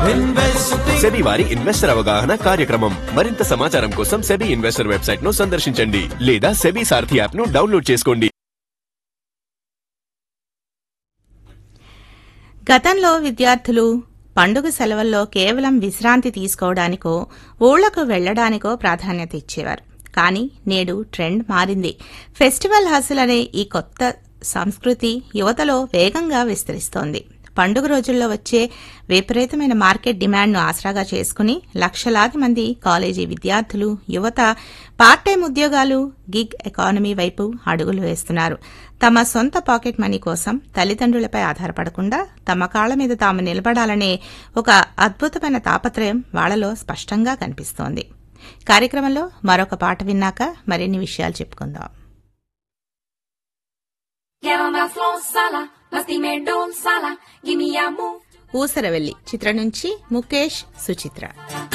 SEBI వారి investor అవగాహన కార్యక్రమం మరింత సమాచారం కోసం సెబీ ఇన్వెస్టర్ వెబ్సైట్ ను సందర్శించండి లేదా సెబీ సారథి యాప్ ను డౌన్లోడ్ చేసుకోండి గతంలో విద్యార్థులు పండుగ సెలవుల్లో కేవలం విశ్రాంతి తీసుకోవడానికో ఊళ్లకు వెళ్లడానికో ప్రాధాన్యత ఇచ్చేవారు కానీ నేడు ట్రెండ్ మారింది ఫెస్టివల్ హసుల్ అనే ఈ కొత్త సంస్కృతి యువతలో వేగంగా విస్తరిస్తోంది పండుగ రోజుల్లో వచ్చే విపరీతమైన మార్కెట్ డిమాండ్ను ఆసరాగా చేసుకుని లక్షలాది మంది కాలేజీ విద్యార్థులు యువత పార్ట్ టైం ఉద్యోగాలు గిగ్ ఎకానమీ వైపు అడుగులు వేస్తున్నారు తమ సొంత పాకెట్ మనీ కోసం తల్లిదండ్రులపై ఆధారపడకుండా తమ కాళ్ల మీద తాము నిలబడాలనే ఒక అద్భుతమైన తాపత్రయం వాళ్లలో స్పష్టంగా కనిపిస్తోంది కార్యక్రమంలో మరొక పాట విన్నాక మరిన్ని విషయాలు చెప్పుకుందాం Quiero más flow sala, más dimerdum sala, give me a move. ఊసరవెల్లి చిత్రం నుంచి ముఖేష్ సుచిత్ర